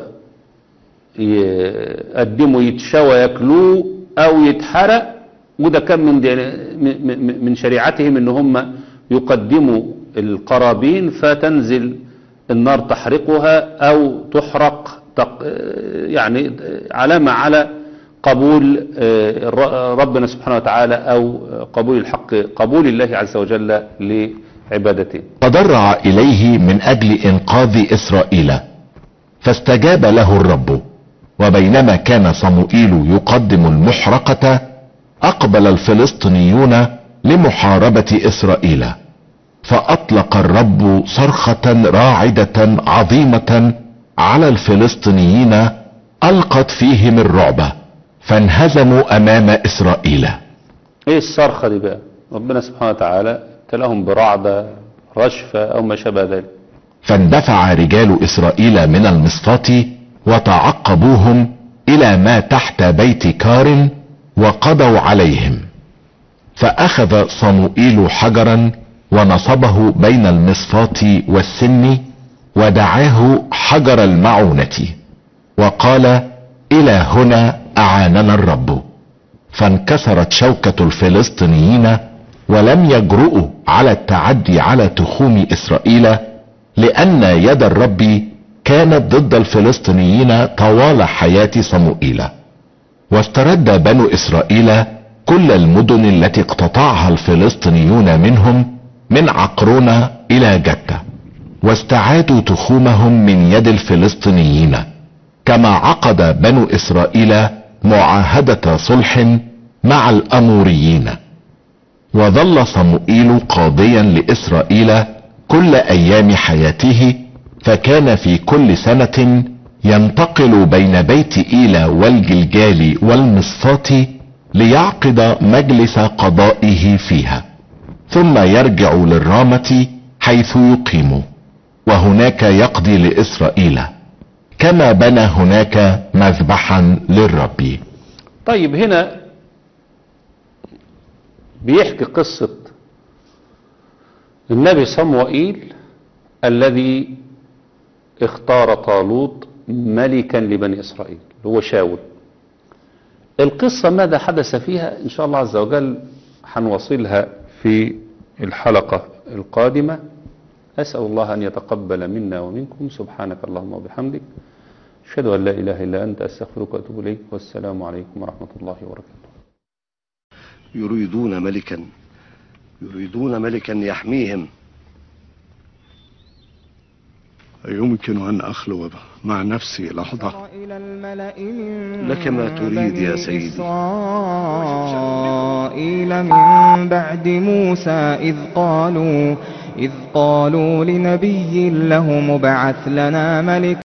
يقدمه يتشوى ياكلوه أو يتحرق وده كان من دي من من شريعتهم إن هم يقدموا القرابين فتنزل النار تحرقها أو تحرق تق يعني علامة على قبول آه، ربنا سبحانه وتعالى أو قبول الحق قبول الله عز وجل لعبادته تضرع إليه من أجل إنقاذ إسرائيل فاستجاب له الرب وبينما كان صموئيل يقدم المحرقة أقبل الفلسطينيون لمحاربة إسرائيل فأطلق الرب صرخة راعدة عظيمة على الفلسطينيين ألقت فيهم الرعب فانهزموا أمام إسرائيل ايه الصرخة دي بقى ربنا سبحانه وتعالى ابتلاهم برعدة رشفة او ما شابه ذلك فاندفع رجال إسرائيل من المصفات وتعقبوهم إلى ما تحت بيت كار وقضوا عليهم فأخذ صموئيل حجرا ونصبه بين المصفات والسن ودعاه حجر المعونة وقال إلى هنا أعاننا الرب فانكسرت شوكة الفلسطينيين ولم يجرؤوا على التعدي على تخوم إسرائيل لأن يد الرب كانت ضد الفلسطينيين طوال حياة صموئيل واسترد بنو إسرائيل كل المدن التي اقتطعها الفلسطينيون منهم من عقرونة إلى جدة واستعادوا تخومهم من يد الفلسطينيين كما عقد بنو إسرائيل معاهدة صلح مع الأموريين وظل صموئيل قاضيا لإسرائيل كل أيام حياته فكان في كل سنة ينتقل بين بيت إيلا والجلجال والمصفات ليعقد مجلس قضائه فيها ثم يرجع للرامة حيث يقيم وهناك يقضي لإسرائيل كما بنى هناك مذبحا للرب طيب هنا بيحكي قصة النبي صموئيل الذي اختار طالوت ملكا لبني إسرائيل هو شاول القصة ماذا حدث فيها إن شاء الله عز وجل حنوصلها في الحلقة القادمة أسأل الله أن يتقبل منا ومنكم سبحانك اللهم وبحمدك أشهد أن لا إله إلا أنت أستغفرك وأتوب إليك والسلام عليكم ورحمة الله وبركاته يريدون ملكا يريدون ملكا يحميهم يمكن أن أخلو مع نفسي لحظة إلى الملأ من لك ما تريد يا بني سيدي. إسرائيل من بعد موسى إذ قالوا إذ قالوا لنبي له مبعث لنا ملك